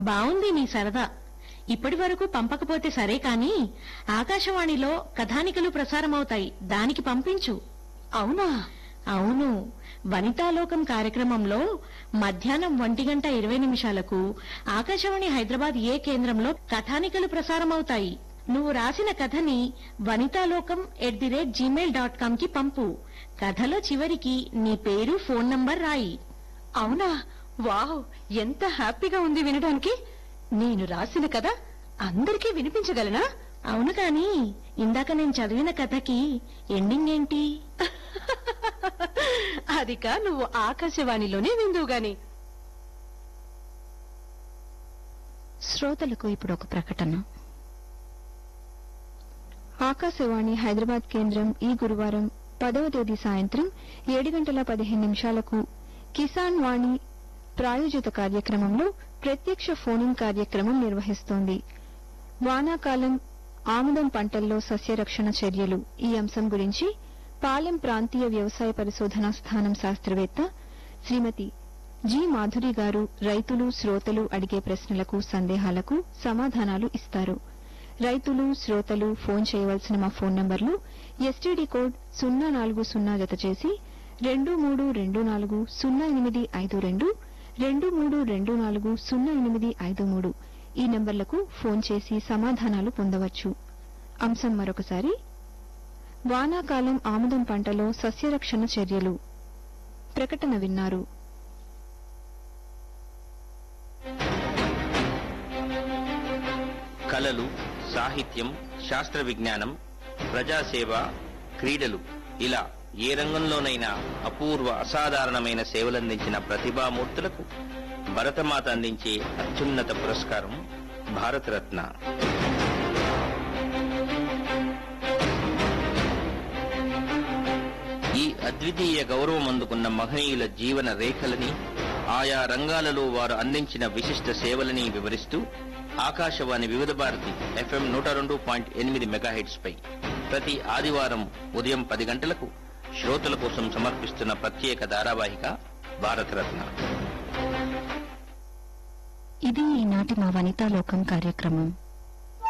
బావుంది నీ సరదా ఇప్పటి వరకు పంపకపోతే సరే కాని ఆకాశవాణిలో కథానికలు ప్రసారమవుతాయి దానికి పంపించు అవునా అవును వనితాలోకం కార్యక్రమంలో మధ్యాహ్నం ఒంటి గంట ఇరవై నిమిషాలకు ఆకాశవాణి హైదరాబాద్ ఏ కేంద్రంలో కథానికలు ప్రసారమవుతాయి నువ్వు రాసిన కథని Vanitalokam at the rate Gmail dot com కి పంపు కథలో చివరికి నీ పేరు ఫోన్ నంబర్ రాయి అవునా వావ్ ఎంత హ్యాపీగా ఉంది వినడానికి నేను రాసిన కథ అందరికీ వినిపించగలనా అవును కాని ఇందాక నేను చదివిన కథకి ఎండింగ్ ఏంటి అదిక నువ్వు ఆకాశవాణిలోనే విందువు గాని శ్రోతలకు ఇప్పుడు ఒక ప్రకటన ఆకాశవాణి హైదరాబాద్ కేంద్రం ఈ గురువారం పదవ తేదీ సాయంత్రం ఏడు గంటల పదిహేను నిమిషాలకు కిసాన్ వాణి ప్రాయోజిత కార్యక్రమంలో ప్రత్యక్ష ఫోనింగ్ కార్యక్రమం నిర్వహిస్తోంది వానాకాలం ఆముదం పంటల్లో సస్యరక్షణ చర్యలు ఈ అంశం గురించి పాలెం ప్రాంతీయ వ్యవసాయ పరిశోధనా స్థానం శాస్త్రవేత్త శ్రీమతి జి మాధురి గారు రైతులు శ్రోతలు అడిగే ప్రశ్నలకు సందేహాలకు సమాధానాలు ఇస్తారు రైతులు శ్రోతలు ఫోన్ చేయవలసిన మా ఫోన్ నంబర్లు ఎస్టీడీ కోడ్ సున్నా నాలుగు సున్నా జత చేసి రెండు మూడు రెండు నాలుగు సున్నా ఎనిమిది ఐదు రెండు రెండు మూడు రెండు నాలుగు సున్నా ఎనిమిది ఐదు మూడు ఈ నంబర్లకు ఫోన్ చేసి సమాధానాలు పొందవచ్చు అంశం మరొకసారి వానాకాలం ఆముదం పంటలో సస్యరక్షణ చర్యలు ప్రకటన విన్నారు కళలు సాహిత్యం శాస్త్ర విజ్ఞానం ప్రజాసేవ క్రీడలు ఇలా ఏ రంగంలోనైనా అపూర్వ అసాధారణమైన సేవలందించిన ప్రతిభామూర్తులకు భరతమాత అందించే అత్యున్నత పురస్కారం భారతరత్న ఈ అద్వితీయ గౌరవం అందుకున్న మహనీయుల జీవన రేఖలని ఆయా రంగాలలో వారు అందించిన విశిష్ట సేవలని వివరిస్తూ ఆకాశవాణి వివిధ భారతి ఎఫ్ఎం నూట రెండు పాయింట్ ఎనిమిది మెగాహెట్స్ పై ప్రతి ఆదివారం ఉదయం పది గంటలకు శ్రోతల కోసం సమర్పిస్తున్న ప్రత్యేక ధారావాహిక భారతరత్న ఇది ఈనాటి మా వనితాలోకం కార్యక్రమం